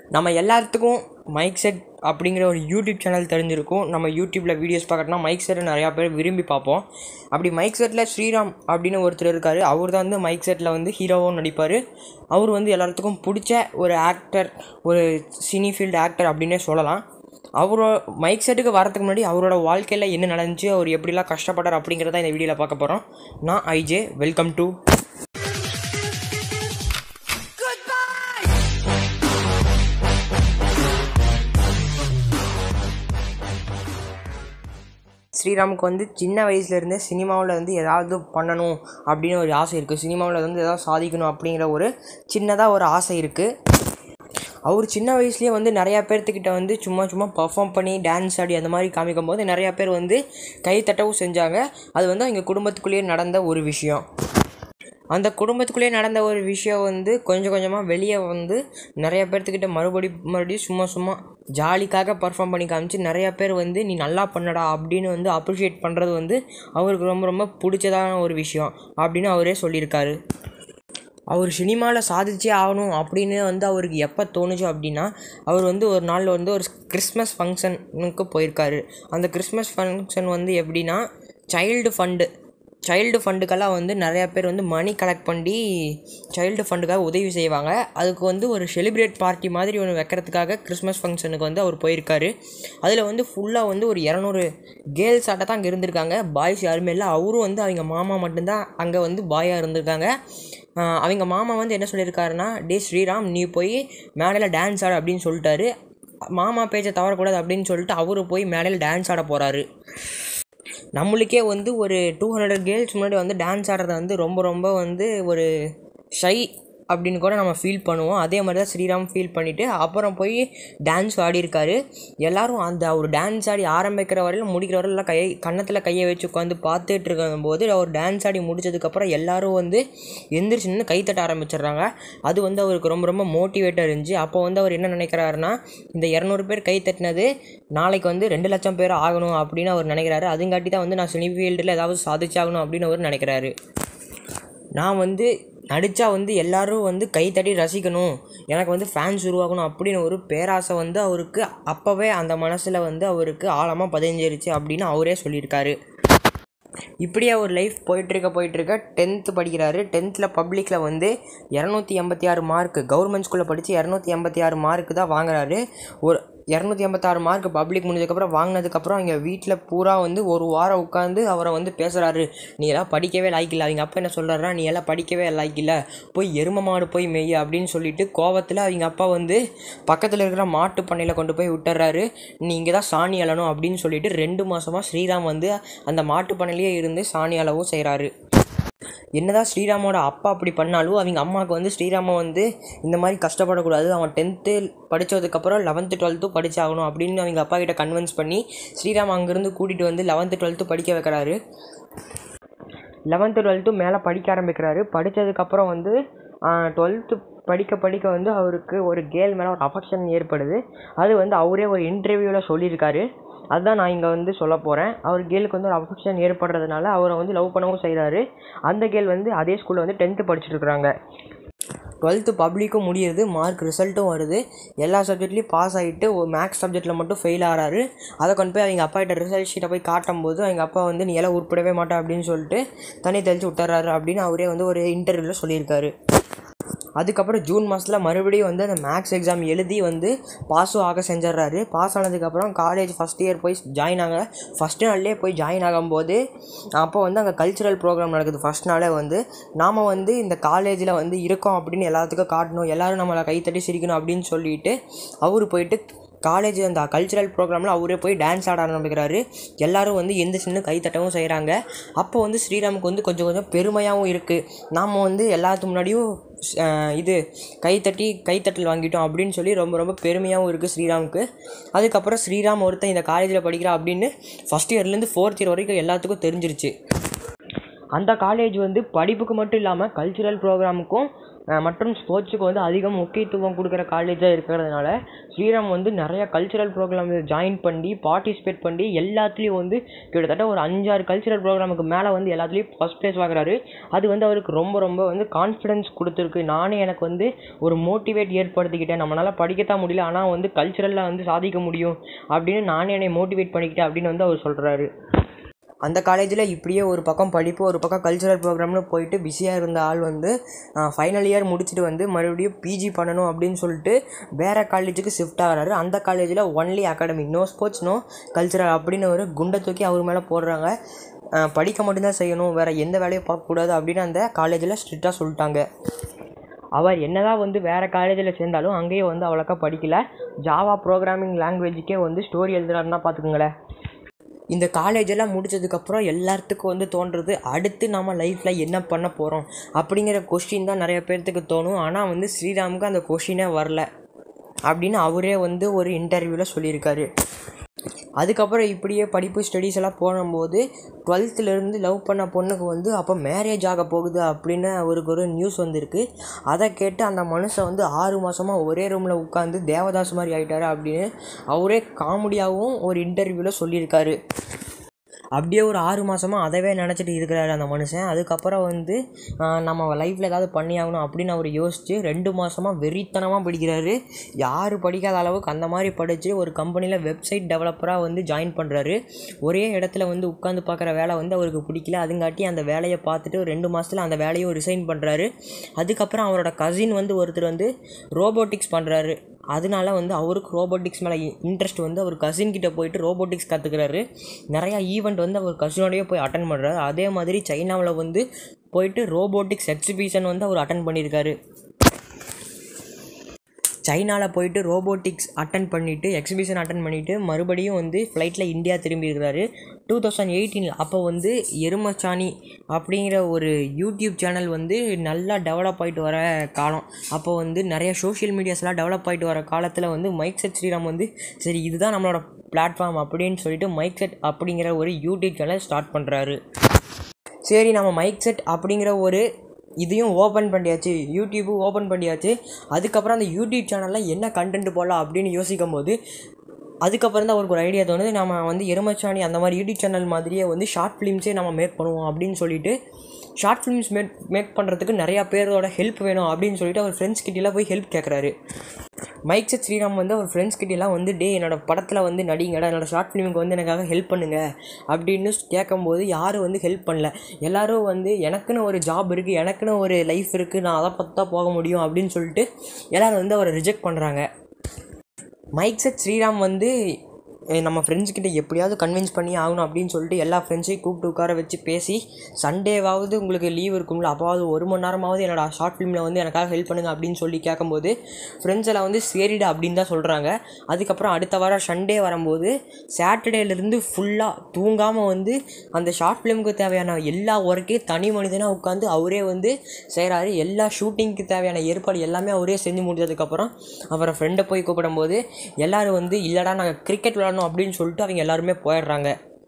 நம்ம எல்லாத்துக்கும் mic set அப்படிங்கிற ஒரு யூடியூப் சேனல் தெரிஞ்சிருக்கும் நம்ம யூடியூப்பில் வீடியோஸ் பார்க்கறோம்னா மைக் செட்டை நிறையா பேர் விரும்பி பார்ப்போம் அப்படி மைக் செட்டில் ஸ்ரீராம் அப்படின்னு ஒருத்தர் இருக்கார் அவர் தான் வந்து மைக் செட்டில் வந்து ஹீரோவும் நடிப்பார் அவர் வந்து எல்லாத்துக்கும் பிடிச்ச ஒரு ஆக்டர் ஒரு சினி ஃபீல்டு ஆக்டர் அப்படின்னே சொல்லலாம் அவரோட மைக் செட்டுக்கு வரதுக்கு முன்னாடி அவரோட வாழ்க்கையில் என்ன நடந்துச்சு அவர் எப்படிலாம் கஷ்டப்பட்டார் அப்படிங்கிறத இந்த வீடியோவில் பார்க்க போகிறோம் நான் ஐஜே வெல்கம் டு ஸ்ரீராமுக்கு வந்து சின்ன வயசுலேருந்தே சினிமாவில் வந்து ஏதாவது பண்ணணும் அப்படின்னு ஒரு ஆசை இருக்குது சினிமாவில் வந்து ஏதாவது சாதிக்கணும் அப்படிங்கிற ஒரு சின்னதாக ஒரு ஆசை இருக்குது அவர் சின்ன வயசுலேயே வந்து நிறையா பேர்த்துக்கிட்ட வந்து சும்மா சும்மா பர்ஃபார்ம் பண்ணி டான்ஸ் ஆடி அந்த மாதிரி காமிக்கும் போது நிறையா பேர் வந்து கை தட்டவும் செஞ்சாங்க அது வந்து அவங்க குடும்பத்துக்குள்ளேயே நடந்த ஒரு விஷயம் அந்த குடும்பத்துக்குள்ளேயே நடந்த ஒரு விஷயம் வந்து கொஞ்சம் கொஞ்சமாக வெளியே வந்து நிறைய பேர்த்துக்கிட்ட மறுபடி மறுபடியும் சும்மா சும்மா ஜாலிக்காக பர்ஃபார்ம் பண்ணி காமிச்சு நிறையா பேர் வந்து நீ நல்லா பண்ணடா அப்படின்னு வந்து அப்ரிஷியேட் பண்ணுறது வந்து அவருக்கு ரொம்ப ரொம்ப பிடிச்சதான ஒரு விஷயம் அப்படின்னு அவரே சொல்லியிருக்காரு அவர் சினிமாவில் சாதிச்சே ஆகணும் அப்படின்னு வந்து அவருக்கு எப்போ தோணுச்சு அப்படின்னா அவர் வந்து ஒரு நாள் வந்து ஒரு கிறிஸ்மஸ் ஃபங்க்ஷனுக்கு போயிருக்காரு அந்த கிறிஸ்மஸ் ஃபங்க்ஷன் வந்து எப்படின்னா சைல்டு ஃபண்டு சைல்டு ஃபண்டுக்கெல்லாம் வந்து நிறையா பேர் வந்து மணி கலெக்ட் பண்ணி சைல்டு ஃபண்டுக்காக உதவி செய்வாங்க அதுக்கு வந்து ஒரு செலிப்ரேட் பார்ட்டி மாதிரி ஒன்று வைக்கிறதுக்காக கிறிஸ்மஸ் ஃபங்க்ஷனுக்கு வந்து அவர் போயிருக்காரு அதில் வந்து ஃபுல்லாக வந்து ஒரு இரநூறு கேர்ள்ஸ் ஆட்ட தான் அங்கே இருந்திருக்காங்க பாய்ஸ் யாருமே இல்லை அவரும் வந்து அவங்க மாமா மட்டும்தான் அங்கே வந்து பாயாக இருந்திருக்காங்க அவங்க மாமா வந்து என்ன சொல்லியிருக்காருன்னா டே ஸ்ரீராம் நீ போய் மேடையில் டான்ஸ் ஆடு அப்படின்னு சொல்லிட்டாரு மாமா பேச்சை தவறக்கூடாது அப்படின்னு சொல்லிட்டு அவரு போய் மேடையில் டான்ஸ் ஆட போகிறாரு நம்மளுக்கே வந்து ஒரு டூ ஹண்ட்ரட் கேர்ள்ஸ் முன்னாடி வந்து டான்ஸ் ஆடுறத வந்து ரொம்ப ரொம்ப வந்து ஒரு ஷை அப்படின்னு கூட நம்ம ஃபீல் பண்ணுவோம் அதே மாதிரி தான் ஸ்ரீராம் ஃபீல் பண்ணிவிட்டு அப்புறம் போய் டான்ஸ் ஆடியிருக்காரு எல்லோரும் அந்த அவர் டான்ஸ் ஆடி ஆரம்பிக்கிற வரையிலும் முடிக்கிற வரையிலும் கை கன்னத்தில் கையை வச்சு உட்காந்து பார்த்துட்டு இருக்கும்போது அவர் டான்ஸ் ஆடி முடிச்சதுக்கப்புறம் எல்லோரும் வந்து எந்திரிச்சு நின்று கைத்தட்ட ஆரம்பிச்சிடுறாங்க அது வந்து அவருக்கு ரொம்ப ரொம்ப மோட்டிவேட்டாக இருந்துச்சு அப்போ வந்து அவர் என்ன நினைக்கிறாருன்னா இந்த இரநூறு பேர் கை தட்டினது நாளைக்கு வந்து ரெண்டு லட்சம் பேர் ஆகணும் அப்படின்னு அவர் நினைக்கிறாரு அதுங்காட்டி தான் வந்து நான் சினி ஃபீல்டில் ஏதாவது சாதிச்சாகணும் அப்படின்னு அவர் நினைக்கிறாரு நான் வந்து நடித்தா வந்து எல்லோரும் வந்து கைத்தட்டி ரசிக்கணும் எனக்கு வந்து ஃபேன்ஸ் உருவாகணும் அப்படின்னு ஒரு பேராசை வந்து அவருக்கு அப்போவே அந்த மனசில் வந்து அவருக்கு ஆழமாக பதிஞ்சிருச்சு அப்படின்னு அவரே சொல்லியிருக்காரு இப்படியே ஒரு லைஃப் போயிட்டுருக்க போயிட்டுருக்க டென்த்து படிக்கிறாரு டென்த்தில் பப்ளிக்கில் வந்து இரநூத்தி எண்பத்தி ஆறு மார்க்கு கவர்மெண்ட் ஸ்கூலில் படித்து இரநூத்தி எண்பத்தி ஆறு மார்க்கு தான் வாங்குறாரு ஒரு இரநூத்தி எண்பத்தாறு மார்க் பப்ளிக் முடிஞ்சதுக்கப்புறம் வாங்கினதுக்கப்புறம் எங்கள் வீட்டில் பூரா வந்து ஒரு வாரம் உட்காந்து அவரை வந்து பேசுகிறாரு நீ எல்லாம் படிக்கவே லாய்க்கில்ல அவங்க அப்பா என்ன சொல்கிறாருன்னா நீ எல்லாம் படிக்கவே லாய்க்கில்ல போய் எரும மாடு போய் மெய் அப்படின்னு சொல்லிட்டு கோவத்தில் அவங்க அப்பா வந்து பக்கத்தில் இருக்கிற மாட்டு பண்ணையில் கொண்டு போய் விட்டுறாரு நீ இங்கே தான் சாணி அலணும் அப்படின்னு சொல்லிட்டு ரெண்டு மாதமாக ஸ்ரீராம் வந்து அந்த மாட்டு பண்ணையிலேயே இருந்து சாணி அளவும் செய்கிறாரு என்னதான் ஸ்ரீராமோட அப்பா அப்படி பண்ணாலும் அவங்க அம்மாவுக்கு வந்து ஸ்ரீராம வந்து இந்த மாதிரி கஷ்டப்படக்கூடாது அவன் டென்த்து படித்ததுக்கப்புறம் லெவன்த்து டுவெல்த்தும் படித்தாகணும் அப்படின்னு அவங்க அப்பா கிட்ட கன்வின்ஸ் பண்ணி ஸ்ரீராம் அங்கேருந்து கூட்டிகிட்டு வந்து லெவன்த்து டுவெல்த்து படிக்க வைக்கிறாரு லெவன்த்து டுவெல்த்து மேலே படிக்க ஆரம்பிக்கிறாரு படித்ததுக்கப்புறம் வந்து டுவெல்த்து படிக்க படிக்க வந்து அவருக்கு ஒரு கேள் மேலே ஒரு அஃபெக்ஷன் ஏற்படுது அது வந்து அவரே ஒரு இன்டர்வியூவில் சொல்லியிருக்காரு அதுதான் நான் இங்கே வந்து சொல்ல போகிறேன் அவர் கேளுக்கு வந்து ஒரு அஃபெக்ஷன் ஏற்படுறதுனால அவரை வந்து லவ் பண்ணவும் செய்கிறாரு அந்த கேள் வந்து அதே ஸ்கூலில் வந்து டென்த்து படிச்சுட்டு இருக்கிறாங்க டுவெல்த்து பப்ளிக்கும் முடியுது மார்க் ரிசல்ட்டும் வருது எல்லா சப்ஜெக்ட்லேயும் பாஸ் ஆகிட்டு ஒரு மேக்ஸ் சப்ஜெக்ட்டில் மட்டும் ஃபெயில் ஆகிறாரு அதை கொண்டு போய் அவங்க அப்பா கிட்ட ரிசல்ட் ஷீட்டை போய் காட்டும்போது அவங்க அப்பா வந்து நீ எல்லாம் உருப்படவே மாட்டேன் அப்படின்னு சொல்லிட்டு தண்ணி தெளித்து விட்டுறாரு அப்படின்னு அவரே வந்து ஒரு இன்டர்வியூவில் சொல்லியிருக்காரு அதுக்கப்புறம் ஜூன் மாதத்தில் மறுபடியும் வந்து அந்த மேக்ஸ் எக்ஸாம் எழுதி வந்து பாஸும் ஆக செஞ்சிட்றாரு பாஸ் ஆனதுக்கப்புறம் காலேஜ் ஃபஸ்ட் இயர் போய் ஜாயின் ஆக ஃபஸ்ட்டு நாள்லேயே போய் ஜாயின் ஆகும்போது அப்போ வந்து அங்கே கல்ச்சுரல் ப்ரோக்ராம் நடக்குது ஃபஸ்ட் நாளே வந்து நாம் வந்து இந்த காலேஜில் வந்து இருக்கோம் அப்படின்னு எல்லாத்துக்கும் காட்டணும் எல்லோரும் நம்மளை கைத்தட்டி சிரிக்கணும் அப்படின்னு சொல்லிட்டு அவர் போயிட்டு காலேஜ் அந்த கல்ச்சுரல் ப்ரோக்ராமில் அவரே போய் டான்ஸ் ஆட ஆரம்பிக்கிறாரு எல்லோரும் வந்து எந்த சின்ன கைத்தட்டவும் செய்கிறாங்க அப்போ வந்து ஸ்ரீராமுக்கு வந்து கொஞ்சம் கொஞ்சம் பெருமையாகவும் இருக்குது நாம் வந்து எல்லாத்துக்கு முன்னாடியும் இது கைத்தட்டி கைத்தட்டல் வாங்கிட்டோம் அப்படின்னு சொல்லி ரொம்ப ரொம்ப பெருமையாகவும் இருக்குது ஸ்ரீராமுக்கு அதுக்கப்புறம் ஸ்ரீராம் ஒருத்தன் இந்த காலேஜில் படிக்கிறா அப்படின்னு ஃபஸ்ட் இயர்லேருந்து ஃபோர்த் இயர் வரைக்கும் எல்லாத்துக்கும் தெரிஞ்சிருச்சு அந்த காலேஜ் வந்து படிப்புக்கு மட்டும் இல்லாமல் கல்ச்சுரல் ப்ரோக்ராமுக்கும் அஹ் மற்றும் ஸ்போர்ட்ஸுக்கு வந்து அதிகம் முக்கியத்துவம் கொடுக்குற காலேஜாக இருக்கிறதுனால ஸ்ரீராம் வந்து நிறையா கல்ச்சுரல் ப்ரோக்ராம் ஜாயின் பண்ணி பார்ட்டிசிபேட் பண்ணி எல்லாத்துலேயும் வந்து கிட்டத்தட்ட ஒரு அஞ்சாறு கல்ச்சுரல் ப்ரோக்ராமுக்கு மேலே வந்து எல்லாத்துலேயும் ஃபஸ்ட் ப்ளேஸ் வாங்குறாரு அது வந்து அவருக்கு ரொம்ப ரொம்ப வந்து கான்ஃபிடன்ஸ் கொடுத்துருக்கு நானே எனக்கு வந்து ஒரு மோட்டிவேட் ஏற்படுத்திக்கிட்டேன் நம்மளால் படிக்கத்தான் முடியல ஆனால் வந்து கல்ச்சுரலில் வந்து சாதிக்க முடியும் அப்படின்னு நானே என்னை மோட்டிவேட் பண்ணிக்கிட்டேன் அப்படின்னு வந்து அவர் சொல்கிறாரு அந்த காலேஜில் இப்படியே ஒரு பக்கம் படிப்பு ஒரு பக்கம் கல்ச்சுரல் ப்ரோக்ராம்னு போயிட்டு பிஸியாக இருந்த ஆள் வந்து ஃபைனல் இயர் முடிச்சுட்டு வந்து மறுபடியும் பிஜி பண்ணணும் அப்படின்னு சொல்லிட்டு வேறு காலேஜுக்கு ஷிஃப்ட் ஆகிறாரு அந்த காலேஜில் only academy no sports no cultural அப்படின்னு ஒரு குண்டை தூக்கி அவர் மேலே போடுறாங்க அஹ் படிக்க மட்டும்தான் செய்யணும் வேறு எந்த வேலையும் பார்க்கக்கூடாது அப்படின்னு அந்த காலேஜில் ஸ்ட்ரிக்டாக சொல்லிட்டாங்க அவர் என்னதான் வந்து வேறு காலேஜில் சேர்ந்தாலும் அங்கேயே வந்து அவ்வளோக்கா படிக்கல ஜாவா ப்ரோக்ராமிங் லாங்குவேஜுக்கே வந்து ஸ்டோரி எழுதுறாருன்னா பார்த்துக்குங்களேன் இந்த காலேஜெல்லாம் முடிச்சதுக்கப்புறம் எல்லாத்துக்கும் வந்து தோன்றது அடுத்து நம்ம லைஃப்பில் என்ன பண்ண போகிறோம் அப்படிங்கிற கொஷின் தான் நிறைய பேர்த்துக்கு தோணும் ஆனால் வந்து ஸ்ரீராமுக்கு அந்த கொஷினே வரல அப்படின்னு அவரே வந்து ஒரு இன்டர்வியூவில் சொல்லியிருக்காரு அதுக்கப்புறம் இப்படியே படிப்பு ஸ்டடீஸ் எல்லாம் போகும்போது டுவெல்த்துலேருந்து லவ் பண்ண பொண்ணுக்கு வந்து அப்போ மேரேஜ் ஆக போகுது அப்படின்னு அவருக்கு ஒரு நியூஸ் வந்திருக்கு அதை கேட்டு அந்த மனுஷன் வந்து ஆறு மாதமாக ஒரே ரூமில் உட்காந்து தேவதாஸ் மாதிரி ஆகிட்டாரு அப்படின்னு அவரே காமெடியாகவும் ஒரு இன்டர்வியூவில் சொல்லியிருக்காரு அப்படியே ஒரு ஆறு மாதமாக அதவே நினச்சிட்டு இருக்கிறாரு அந்த மனுஷன் அதுக்கப்புறம் வந்து ஆஹ், நம்ம லைஃப்பில் ஏதாவது பண்ணி ஆகணும் அப்படின்னு அவர் யோசித்து ரெண்டு மாதமாக வெறித்தனமாக படிக்கிறாரு யார் படிக்காத அளவுக்கு அந்த மாதிரி படித்து ஒரு கம்பெனியில் வெப்சைட் டெவலப்பராக வந்து ஜாயின் பண்ணுறாரு ஒரே இடத்துல வந்து உட்காந்து பார்க்குற வேலை வந்து அவருக்கு பிடிக்கல அதுங்காட்டி அந்த வேலையை பார்த்துட்டு ஒரு ரெண்டு மாதத்தில் அந்த வேலையும் ரிசைன் பண்ணுறாரு அதுக்கப்புறம் அவரோட கசின் வந்து ஒருத்தர் வந்து ரோபோட்டிக்ஸ் பண்ணுறாரு அதனால வந்து அவருக்கு ரோபோட்டிக்ஸ் மேலே இன்ட்ரெஸ்ட் வந்து அவர் கசின் கிட்ட போயிட்டு ரோபோட்டிக்ஸ் கற்றுக்கிறாரு நிறையா ஈவெண்ட் வந்து அவர் கசினோடய போய் அட்டன் பண்ணுறாரு அதே மாதிரி சைனாவில் வந்து போயிட்டு ரோபோட்டிக்ஸ் எக்ஸிபிஷன் வந்து அவர் அட்டன் பண்ணியிருக்காரு சைனாவில் போயிட்டு ரோபோட்டிக்ஸ் அட்டன் பண்ணிவிட்டு எக்ஸிபிஷன் அட்டன் பண்ணிவிட்டு மறுபடியும் வந்து ஃப்ளைட்டில் இந்தியா திரும்பி இருக்கிறாரு டூ தௌசண்ட் எயிட்டீனில் அப்போ வந்து எருமச்சாணி அப்படிங்கிற ஒரு யூடியூப் சேனல் வந்து நல்லா டெவலப் ஆகிட்டு வர காலம் அப்போ வந்து நிறைய சோஷியல் மீடியாஸ்லாம் டெவலப் ஆகிட்டு வர காலத்தில் வந்து மைக் செட் ஸ்ரீராம் வந்து சரி இதுதான் நம்மளோட பிளாட்ஃபார்ம் அப்படின்னு சொல்லிட்டு மைக் செட் அப்படிங்கிற ஒரு யூடியூப் சேனல் ஸ்டார்ட் பண்ணுறாரு சரி நம்ம மைக் செட் அப்படிங்கிற ஒரு இதையும் ஓப்பன் பண்ணியாச்சு யூடியூப்பு ஓப்பன் பண்ணியாச்சு அதுக்கப்புறம் அந்த யூடியூப் சேனலில் என்ன கண்டென்ட் போடலாம் அப்படின்னு யோசிக்கும் போது அதுக்கப்புறம் தான் அவருக்கு ஒரு ஐடியா தோணுது நம்ம வந்து எருமச்சாணி அந்த மாதிரி யூடியூப் சேனல் மாதிரியே வந்து ஷார்ட் ஃபிலிம்ஸே நம்ம மேக் பண்ணுவோம் அப்படின்னு சொல்லிட்டு ஷார்ட் ஃபிலிம்ஸ் மேக் மேக் பண்ணுறதுக்கு நிறையா பேரோட ஹெல்ப் வேணும் அப்படின்னு சொல்லிட்டு அவர் ஃப்ரெண்ட்ஸ் கிட்டலாம் போய் ஹெல்ப் கேட்குறாரு மைக் செட் ஸ்ரீராம் வந்து அவர் ஃப்ரெண்ட்ஸ் கிட்டலாம் வந்து டே என்னோட படத்தில் வந்து நடிங்கடா என்னோட ஷார்ட் ஃபிலிமுக்கு வந்து எனக்காக ஹெல்ப் பண்ணுங்க அப்படின்னு கேட்கும்போது யாரும் வந்து ஹெல்ப் பண்ணல எல்லாரும் வந்து எனக்குன்னு ஒரு ஜாப் இருக்குது எனக்குன்னு ஒரு லைஃப் இருக்குது நான் அதை பற்றி தான் போக முடியும் அப்படின்னு சொல்லிட்டு எல்லாரும் வந்து அவரை ரிஜெக்ட் பண்ணுறாங்க மைக் செட் ஸ்ரீராம் வந்து "ஏய், நம்ம ஃப்ரெண்ட்ஸ் கிட்ட எப்படியாவது கன்வின்ஸ் பண்ணி ஆகணும் அப்படின்னு சொல்லிட்டு எல்லா ஃப்ரெண்ட்ஸையும் கூப்பிட்டு உட்கார வச்சு பேசி சண்டேவாவது உங்களுக்கு லீவ் இருக்கும்ல அப்போவாவது ஒரு மணி நேரமாவது என்னோட ஷார்ட் ஃபிலிமில் வந்து எனக்காக ஹெல்ப் பண்ணுங்க அப்படின்னு சொல்லி கேட்கும்போது ஃப்ரெண்ட்ஸ் எல்லாம் வந்து சரிடா அப்படின்னு தான் சொல்கிறாங்க அதுக்கப்புறம் அடுத்த வாரம் சண்டே வரும்போது சாட்டர்டேலேருந்து ஃபுல்லாக தூங்காமல் வந்து அந்த ஷார்ட் ஃபிலிமுக்கு தேவையான எல்லா ஒர்க்கையும் தனி மனிதனாக உட்காந்து அவரே வந்து செய்கிறாரு எல்லா ஷூட்டிங்க்கு தேவையான ஏற்பாடு எல்லாமே அவரே செஞ்சு முடிஞ்சதுக்கப்புறம் அவரை ஃப்ரெண்டை போய் கூப்பிடும்போது எல்லாரும் வந்து இல்லைடா நாங்கள் கிரிக்கெட் விளாடணும் அப்படின்னு சொல்லிட்டு அவங்க எல்லாருமே போயிடுறாங்க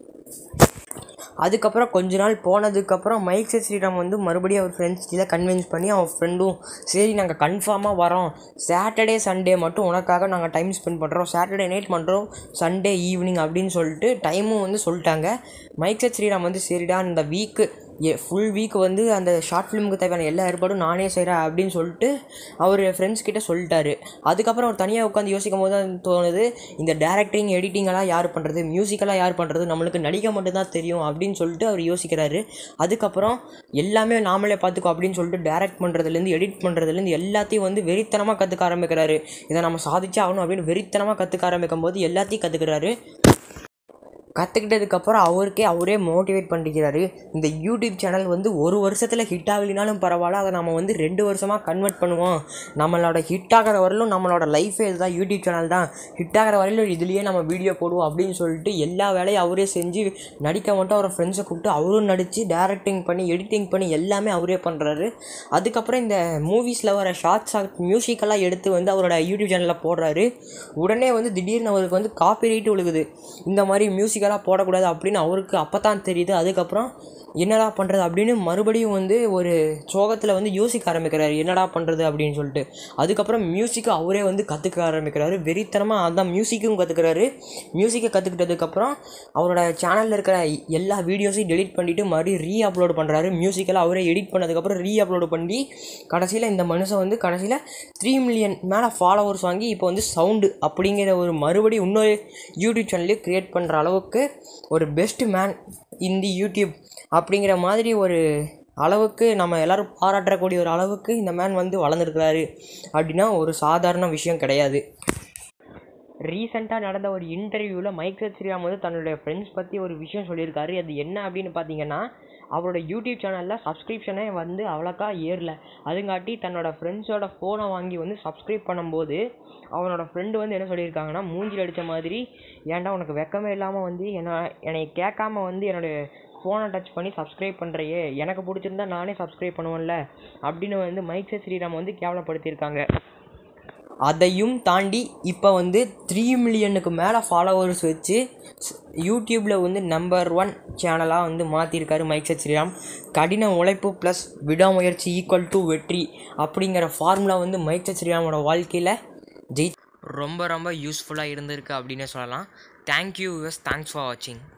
அதுக்கப்புறம் கொஞ்ச நாள் போனதுக்கப்புறம் மைக் செட் ஸ்ரீராம் வந்து மறுபடியும் அவர் ஃப்ரெண்ட்ஸ் கீழே கன்வின்ஸ் பண்ணி அவன் ஃப்ரெண்டும் சரி நாங்கள் கன்ஃபார்மாக வரோம் சாட்டர்டே சண்டே மட்டும் உனக்காக நாங்கள் டைம் ஸ்பெண்ட் பண்ணுறோம் சாட்டர்டே நைட் பண்ணுறோம் சண்டே ஈவினிங் அப்படின்னு சொல்லிட்டு டைமும் வந்து சொல்லிட்டாங்க மைக் செட் ஸ்ரீராம் வந்து சரிடா இந்த வீக்கு ஃபுல் வீக் வந்து அந்த ஷார்ட் ஃபிலிமுக்கு தேவையான எல்லா ஏற்பாடும் நானே செய்கிறேன் அப்படின்னு சொல்லிட்டு அவர் ஃப்ரெண்ட்ஸ் கிட்ட சொல்லிட்டாரு அதுக்கப்புறம் அவர் தனியாக உட்காந்து யோசிக்கும் போது தான் தோணுது இந்த டேரக்டிங் எடிட்டிங்கெல்லாம் யார் பண்ணுறது மியூசிக்கெல்லாம் யார் பண்ணுறது நம்மளுக்கு நடிக்க மட்டும்தான் தெரியும் அப்படின்னு சொல்லிட்டு அவர் யோசிக்கிறாரு அதுக்கப்புறம் எல்லாமே நாமளே பார்த்துக்கோ அப்படின்னு சொல்லிட்டு டேரக்ட் பண்ணுறதுலேருந்து எடிட் பண்ணுறதுலேருந்து எல்லாத்தையும் வந்து வெறித்தனமாக கற்றுக்க ஆரம்பிக்கிறாரு இதை நம்ம சாதிச்சே ஆகணும் அப்படின்னு வெறித்தனமாக கற்றுக்க ஆரம்பிக்கும் போது எல்லாத்தையும் கற்றுக்கிறாரு கற்றுக்கிட்டதுக்கப்புறம் அவருக்கே அவரே மோட்டிவேட் பண்ணிக்கிறாரு இந்த யூடியூப் சேனல் வந்து ஒரு வருஷத்தில் ஹிட் ஆகலினாலும் பரவாயில்ல அதை நம்ம வந்து ரெண்டு வருஷமாக கன்வெர்ட் பண்ணுவோம் நம்மளோட ஹிட் ஆகிற வரலும் நம்மளோட லைஃபே இதுதான் யூடியூப் சேனல் தான் ஹிட் ஆகிற வரையிலும் இதுலேயே நம்ம வீடியோ போடுவோம் அப்படின்னு சொல்லிட்டு எல்லா வேலையும் அவரே செஞ்சு நடிக்க மட்டும் அவரை ஃப்ரெண்ட்ஸை கூப்பிட்டு அவரும் நடித்து டேரக்டிங் பண்ணி எடிட்டிங் பண்ணி எல்லாமே அவரே பண்ணுறாரு அதுக்கப்புறம் இந்த மூவிஸில் வர ஷார்ட் ஷார்ட் மியூசிக்கெல்லாம் எடுத்து வந்து அவரோட யூடியூப் சேனலில் போடுறாரு உடனே வந்து திடீர்னு அவருக்கு வந்து காப்பி ரைட் விழுகுது இந்த மாதிரி மியூசிக்கெல்லாம் மியூசிக்கெல்லாம் போடக்கூடாது அப்படின்னு அவருக்கு அப்போ தான் தெரியுது அதுக்கப்புறம் என்னடா பண்ணுறது அப்படின்னு மறுபடியும் வந்து ஒரு சோகத்தில் வந்து யோசிக்க ஆரம்பிக்கிறாரு என்னடா பண்ணுறது அப்படின்னு சொல்லிட்டு அதுக்கப்புறம் மியூசிக்கை அவரே வந்து கற்றுக்க ஆரம்பிக்கிறாரு வெறித்தனமாக அதான் மியூசிக்கும் கற்றுக்கிறாரு மியூசிக்கை கற்றுக்கிட்டதுக்கப்புறம் அவரோட சேனலில் இருக்கிற எல்லா வீடியோஸையும் டெலிட் பண்ணிவிட்டு மறுபடியும் ரீ அப்லோட் பண்ணுறாரு மியூசிக்கெல்லாம் அவரே எடிட் பண்ணதுக்கப்புறம் ரீ அப்லோடு பண்ணி கடைசியில் இந்த மனுஷன் வந்து கடைசியில் த்ரீ மில்லியன் மேலே ஃபாலோவர்ஸ் வாங்கி இப்போ வந்து சவுண்டு அப்படிங்கிற ஒரு மறுபடியும் இன்னொரு யூடியூப் சேனலையும் க்ரியேட் பண்ணுற அளவுக்கு ஒரு பெஸ்ட் மேன் இந்தி யூடியூப் அப்படிங்கிற மாதிரி ஒரு அளவுக்கு நம்ம எல்லோரும் பாராட்டக்கூடிய ஒரு அளவுக்கு இந்த மேன் வந்து வளர்ந்துருக்கிறாரு அப்படின்னா ஒரு சாதாரண விஷயம் கிடையாது ரீசெண்டாக நடந்த ஒரு இன்டர்வியூவில் மைக்கேல் ஸ்ரீராம் வந்து தன்னுடைய ஃப்ரெண்ட்ஸ் பற்றி ஒரு விஷயம் சொல்லியிருக்காரு அது என்ன அப்படின்னு பார்த்தீங்கன்னா அவரோட யூடியூப் சேனலில் சப்ஸ்கிரிப்ஷனே வந்து அவ்வளோக்கா ஏறல அதுங்காட்டி தன்னோட ஃப்ரெண்ட்ஸோட ஃபோனை வாங்கி வந்து சப்ஸ்கிரைப் பண்ணும்போது அவனோட ஃப்ரெண்டு வந்து என்ன சொல்லியிருக்காங்கன்னா மூஞ்சில் அடித்த மாதிரி ஏன்டா உனக்கு வெக்கமே இல்லாமல் வந்து என்ன என்னை கேட்காம வந்து என்னுடைய ஃபோனை டச் பண்ணி சப்ஸ்கிரைப் பண்ணுறையே எனக்கு பிடிச்சிருந்தா நானே சப்ஸ்கிரைப் பண்ணுவேன்ல அப்படின்னு வந்து மைக் ஸ்ரீராம் வந்து கேவலப்படுத்தியிருக்காங்க அதையும் தாண்டி இப்போ வந்து த்ரீ மில்லியனுக்கு மேலே ஃபாலோவர்ஸ் வச்சு யூடியூப்பில் வந்து நம்பர் ஒன் சேனலாக வந்து மாற்றிருக்காரு மைக் ஸ்ரீராம் கடின உழைப்பு ப்ளஸ் விடாமுயற்சி ஈக்குவல் டு வெற்றி அப்படிங்கிற ஃபார்முலா வந்து மைக் ஸ்ரீராமோட வாழ்க்கையில் ஜெய் ரொம்ப ரொம்ப யூஸ்ஃபுல்லாக இருந்திருக்கு அப்படின்னு சொல்லலாம் தேங்க்யூ யூஸ் தேங்க்ஸ் ஃபார் வாட்சிங்